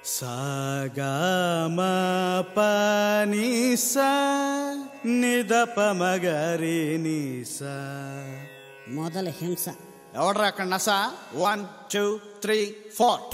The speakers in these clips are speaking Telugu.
సాగామ పనిస నిదప మగరి నిస మొదలు హింస ఎవడ్రా అక్కడ నస వన్ టూ త్రీ ఫోర్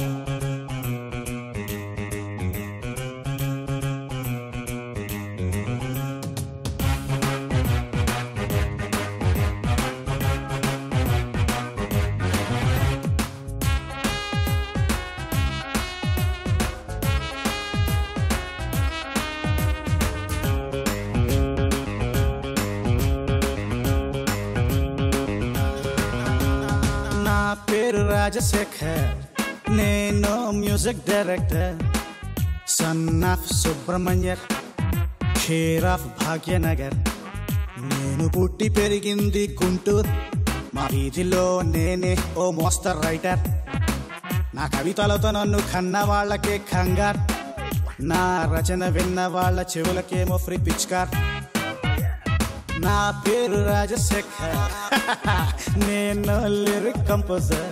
నా పేరు రాజశేఖర్ నేను మ్యూజిక్ డైరెక్టర్ సన్ ఆఫ్ సుబ్రహ్మణ్యర్ ఖేర్ ఆఫ్ భాగ్యనగర్ నేను పుట్టి పెరిగింది గుంటూరు మా వీధిలో నేనే ఓ మోస్తర్ రైటర్ నా కవితలతో నన్ను కన్న వాళ్ళకే కంగార్ నా రచన విన్న వాళ్ళ చెవులకేమో ఫ్రీ పిచ్కార్ నా పేరు రాజశేఖర్ నేను లిరిక్ కంపోజర్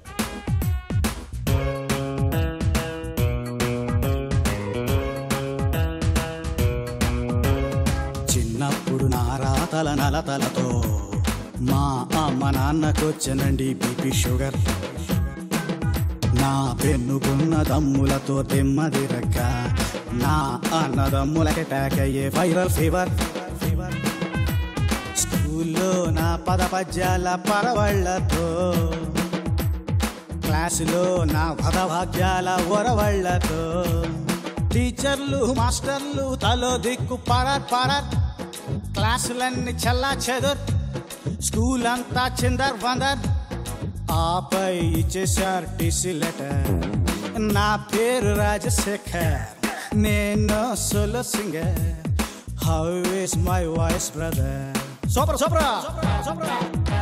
చిన్నప్పుడు నా రాతల నలతలతో మా అమ్మ నాన్నకొచ్చనండి బీపీ షుగర్ నా పెన్నుకున్న దమ్ములతో తెమ్మదిరక్క నా అన్నదమ్ములకి అటాక్ అయ్యే వైరల్ ఫీవర్ ఫీవర్ స్కూల్లో నా పద పద్యాల పరవళ్లతో క్లాసులో నా పదభాగ్యాల ఒరవళ్లతో టీచర్లు మాస్టర్లు తలో దిక్కు పరత్ పరత్ క్లాసులన్నీ చల్లా చెదుర్ స్కూల్ అంతా చిందర్ వందర్ ఆపై ఇచ్చేశారు టీసీ లెటర్ నా పేరు రాజశేఖర్ నేను solo singer how is my voice brother super super super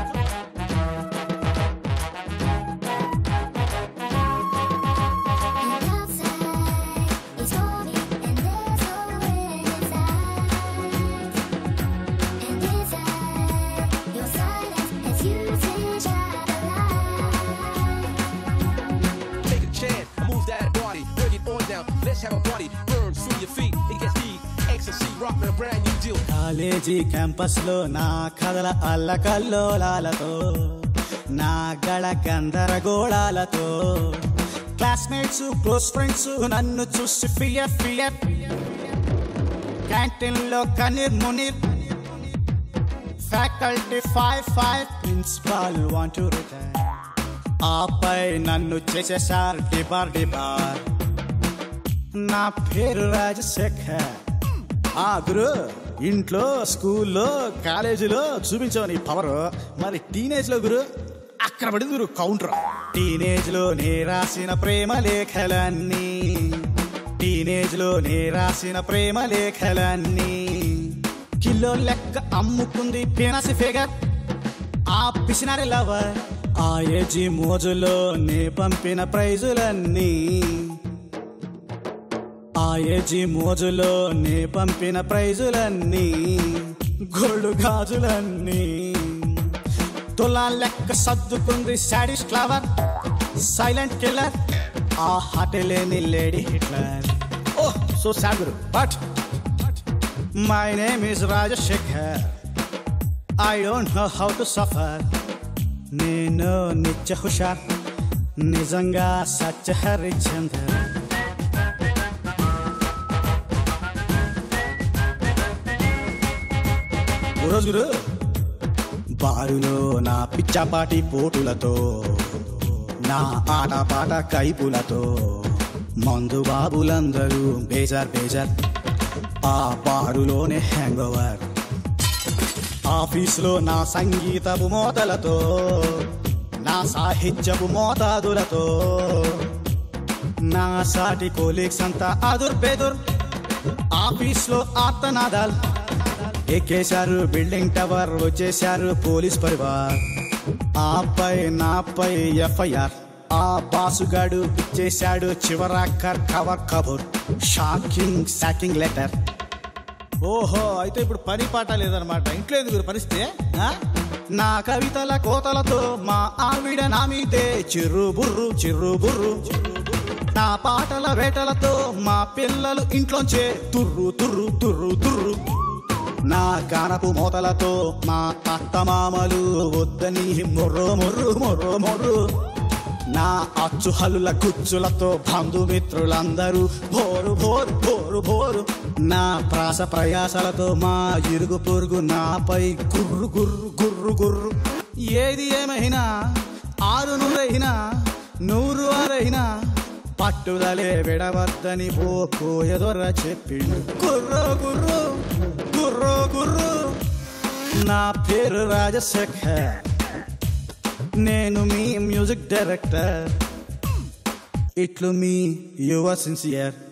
And outside is stormy, and there's no wind inside. And inside, your silence as you take out the light. Take a chance, move that body, bring it on down. Let's have a party, burn through your feet. It gets deep, ecstasy, rockin' a brand new deal. College campus లో నా కథల అల్లకల్లోలాలతో నా గళ గందరగోళాలతో క్లాస్మేట్స్ క్లోజ్ ఫ్రెండ్స్ నన్ను చూసి ఫియర్ ఫియర్ క్యాంటీన్ లో కనీర్ మునీర్ faculty five five principal want to retire ఆపై నన్ను చేసేసారు డిబార్ డిబార్ నా పేరు రాజశేఖర్ ఆ గురు ఇంట్లో స్కూల్లో కాలేజీలో చూపించావు నీ పవర్ మరి టీనేజ్ లో గురు అక్కడ పడింది గురు కౌంటర్ టీనేజ్ లో నే రాసిన ప్రేమ లేఖలన్నీ టీనేజ్ లో నే రాసిన ప్రేమ లేఖలన్నీ కిలో లెక్క అమ్ముకుంది పేనాసి ఫిగర్ ఆ పిసినారి లవర్ ఆ ఏజీ మోజులో నే పంపిన ప్రైజులన్నీ ఆ ఏజీ మోజులో నే పంపిన ప్రైజులన్నీ గోల్డ్ గాజులన్నీ తులా లెక్క సర్దుకుంది సాడిస్ ఫ్లవర్ సైలెంట్ కిల్లర్ ఆ హార్ట్ లేని లేడీ హిట్లర్ ఓ సో సాగురు but my name is Rajashekar I don't know how to suffer నేను నిత్య హుషార్ నిజంగా సత్య హరిచందర్ గురు గురు బారులో నా పిచ్చాపాటి పోటులతో నా ఆటపాట కైపులతో మందు బాబులందరూ బేజార్ బేజార్ ఆ బారులోనే హ్యాంగ్ ఓవర్ ఆఫీసులో నా సంగీతపు మోతలతో నా సాహిత్యపు మోతాదులతో నా సాటి కోలీగ్స్ అంతా అదుర్ బెదుర్ ఆఫీస్లో ఆర్తనాదాలు ఎక్కేశారు బిల్డింగ్ టవర్ వచ్చేశారు పోలీస్ పరివార్ ఆపై నాపై ఎఫ్ఐఆర్ ఆ బాసుగాడు ఇచ్చేశాడు చివరాకర్ కవర్ కబుర్ షాకింగ్ సాకింగ్ లెటర్ ఓహో అయితే ఇప్పుడు పని పాట లేదనమాట ఇంట్లో ఎందుకు పరిస్థితి ఆ? నా కవితల కోతలతో మా ఆవిడ నా మీదే చిర్రు బుర్రు చిర్రు బుర్రు నా పాటల వేటలతో మా పిల్లలు ఇంట్లోంచే తుర్రు తుర్రు తుర్రు తుర్రు నా గానపు మోతలతో మా అత్తమామలు వద్దని మొర్రు మొర్రు మొర్రు మొర్రు నా అచ్చు హల్లుల గుచ్చులతో బంధుమిత్రులందరూ భోరు భోరు భోరు భోరు నా ప్రాస ప్రయాసలతో మా ఇరుగు పొరుగు నాపై గుర్రు గుర్రు గుర్రు గుర్రు ఏది ఏమైనా ఆరు నూరైనా నూరు ఆరైనా పట్టుదలే విడవద్దని ఓ కోయదొర చెప్పిండు గుర్రు గుర్రు గుర్రు గుర్రు నా పేరు రాజశేఖర్ నేను మీ మ్యూజిక్ డైరెక్టర్ ఇట్లు మీ యువ సిన్సియర్